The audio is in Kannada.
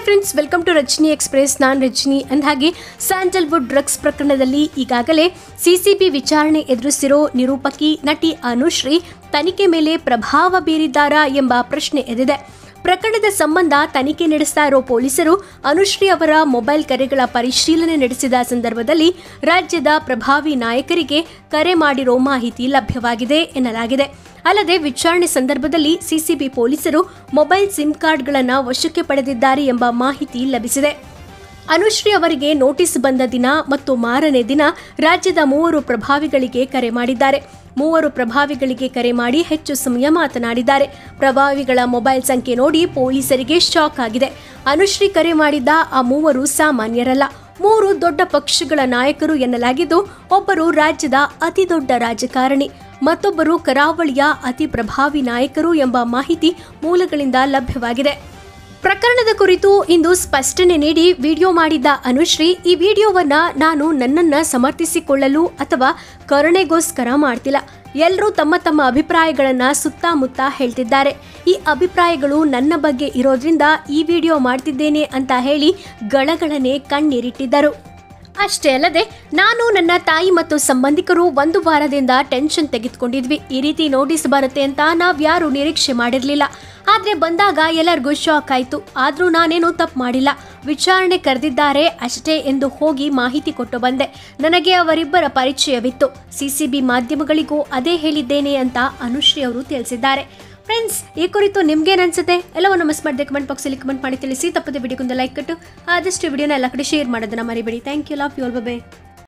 hi friends welcome to Rajani express ನಾನು ರಜನಿ ಅಂದಹಾಗೆ ಸ್ಯಾಂಡಲ್ವುಡ್ ಡ್ರಗ್ಸ್ ಪ್ರಕರಣದಲ್ಲಿ ಈಗಾಗಲೇ ಸಿಸಿಬಿ ವಿಚಾರಣೆ ಎದುರಿಸಿರೋ ನಿರೂಪಕಿ ನಟಿ ಅನುಶ್ರೀ ತನಿಖೆ ಮೇಲೆ ಪ್ರಭಾವ ಬೀರಿದ್ದಾರಾ ಎಂಬ ಪ್ರಶ್ನೆ ಎದ್ದಿದೆ ಪ್ರಕರಣದ ಸಂಬಂಧ ತನಿಖೆ ನಡೆಸ್ತಾ ಇರೋ ಪೊಲೀಸರು ಅನುಶ್ರೀ ಅವರ ಮೊಬೈಲ್ ಕರೆಗಳ ಪರಿಶೀಲನೆ ನಡೆಸಿದ ಸಂದರ್ಭದಲ್ಲಿ ರಾಜ್ಯದ ಪ್ರಭಾವಿ ನಾಯಕರಿಗೆ ಕರೆ ಮಾಡಿರೋ ಮಾಹಿತಿ ಲಭ್ಯವಾಗಿದೆ ಎನ್ನಲಾಗಿದೆ ಅಲ್ಲದೆ ವಿಚಾರಣೆ ಸಂದರ್ಭದಲ್ಲಿ ಸಿಸಿಬಿ ಪೊಲೀಸರು ಮೊಬೈಲ್ ಸಿಮ್ ಕಾರ್ಡ್ಗಳನ್ನು ವಶಕ್ಕೆ ಪಡೆದಿದ್ದಾರೆ ಎಂಬ ಮಾಹಿತಿ ಲಭಿಸಿದೆ ಅನುಶ್ರೀ ಅವರಿಗೆ ನೋಟಿಸ್ ಬಂದ ದಿನ ಮತ್ತು ಮಾರನೇ ದಿನ ರಾಜ್ಯದ ಮೂವರು ಪ್ರಭಾವಿಗಳಿಗೆ ಕರೆ ಮಾಡಿದ್ದಾರೆ ಮೂವರು ಪ್ರಭಾವಿಗಳಿಗೆ ಕರೆ ಮಾಡಿ ಹೆಚ್ಚು ಸಮಯ ಮಾತನಾಡಿದ್ದಾರೆ ಪ್ರಭಾವಿಗಳ ಮೊಬೈಲ್ ಸಂಖ್ಯೆ ನೋಡಿ ಪೊಲೀಸರಿಗೆ ಶಾಕ್ ಆಗಿದೆ ಅನುಶ್ರೀ ಕರೆ ಮಾಡಿದ್ದ ಆ ಮೂವರು ಸಾಮಾನ್ಯರಲ್ಲ ಮೂರು ದೊಡ್ಡ ಪಕ್ಷಗಳ ನಾಯಕರು ಎನ್ನಲಾಗಿದ್ದು ಒಬ್ಬರು ರಾಜ್ಯದ ಅತಿ ದೊಡ್ಡ ರಾಜಕಾರಣಿ ಮತ್ತೊಬ್ಬರು ಕರಾವಳಿಯ ಅತಿ ಪ್ರಭಾವಿ ನಾಯಕರು ಎಂಬ ಮಾಹಿತಿ ಮೂಲಗಳಿಂದ ಲಭ್ಯವಾಗಿದೆ ಪ್ರಕರಣದ ಕುರಿತು ಇಂದು ಸ್ಪಷ್ಟನೆ ನೀಡಿ ವಿಡಿಯೋ ಮಾಡಿದ್ದ ಅನುಶ್ರೀ ಈ ವಿಡಿಯೋವನ್ನ ನಾನು ನನ್ನನ್ನ ಸಮರ್ಥಿಸಿಕೊಳ್ಳಲು ಅಥವಾ ಕರುಣೆಗೋಸ್ಕರ ಮಾಡ್ತಿಲ್ಲ ಎಲ್ಲರೂ ತಮ್ಮ ತಮ್ಮ ಅಭಿಪ್ರಾಯಗಳನ್ನ ಸುತ್ತಮುತ್ತ ಹೇಳ್ತಿದ್ದಾರೆ ಈ ಅಭಿಪ್ರಾಯಗಳು ನನ್ನ ಬಗ್ಗೆ ಇರೋದ್ರಿಂದ ಈ ವಿಡಿಯೋ ಮಾಡ್ತಿದ್ದೇನೆ ಅಂತ ಹೇಳಿ ಗಳಗಳನೆ ಕಣ್ಣೀರಿಟ್ಟಿದ್ದರು ಅಷ್ಟೇ ಅಲ್ಲದೆ ನಾನು ನನ್ನ ತಾಯಿ ಮತ್ತು ಸಂಬಂಧಿಕರು ಒಂದು ವಾರದಿಂದ ಟೆನ್ಷನ್ ತೆಗೆದುಕೊಂಡಿದ್ವಿ ಈ ರೀತಿ ನೋಟಿಸ್ ಬರುತ್ತೆ ಅಂತ ನಾವ್ಯಾರು ನಿರೀಕ್ಷೆ ಮಾಡಿರಲಿಲ್ಲ ಆದರೆ ಬಂದಾಗ ಎಲ್ಲರಿಗೂ ಶಾಕ್ ಆಯಿತು ಆದರೂ ನಾನೇನು ತಪ್ಪು ಮಾಡಿಲ್ಲ ವಿಚಾರಣೆ ಕರೆದಿದ್ದಾರೆ ಅಷ್ಟೇ ಎಂದು ಹೋಗಿ ಮಾಹಿತಿ ಕೊಟ್ಟು ಬಂದೆ ನನಗೆ ಅವರಿಬ್ಬರ ಪರಿಚಯವಿತ್ತು ಸಿಸಿಬಿ ಮಾಧ್ಯಮಗಳಿಗೂ ಅದೇ ಹೇಳಿದ್ದೇನೆ ಅಂತ ಅನುಶ್ರೀ ಅವರು ತಿಳಿಸಿದ್ದಾರೆ ಫ್ರೆಂಡ್ಸ್ ಈ ಕುರಿತು ನಿಮ್ಗೇನು ಅನ್ಸುತ್ತೆ ಎಲ್ಲವನ್ನು ಮಿಸ್ ಮಾಡಿದೆ ಕಮೆಂಟ್ ಬಾಕ್ಸಲ್ಲಿ ಕಮೆಂಟ್ ಮಾಡಿ ತಿಳಿಸಿ ತಪ್ಪದೆ ವಿಡಿಯೋಗೊಂದು ಲೈಕ್ ಕೊಟ್ಟು ಆದಷ್ಟು ವಿಡಿಯೋನ ಎಲ್ಲ ಕಡೆ ಶೇರ್ ಮಾಡೋದನ್ನ ಮರಿಬೇಡಿ thank you love you all by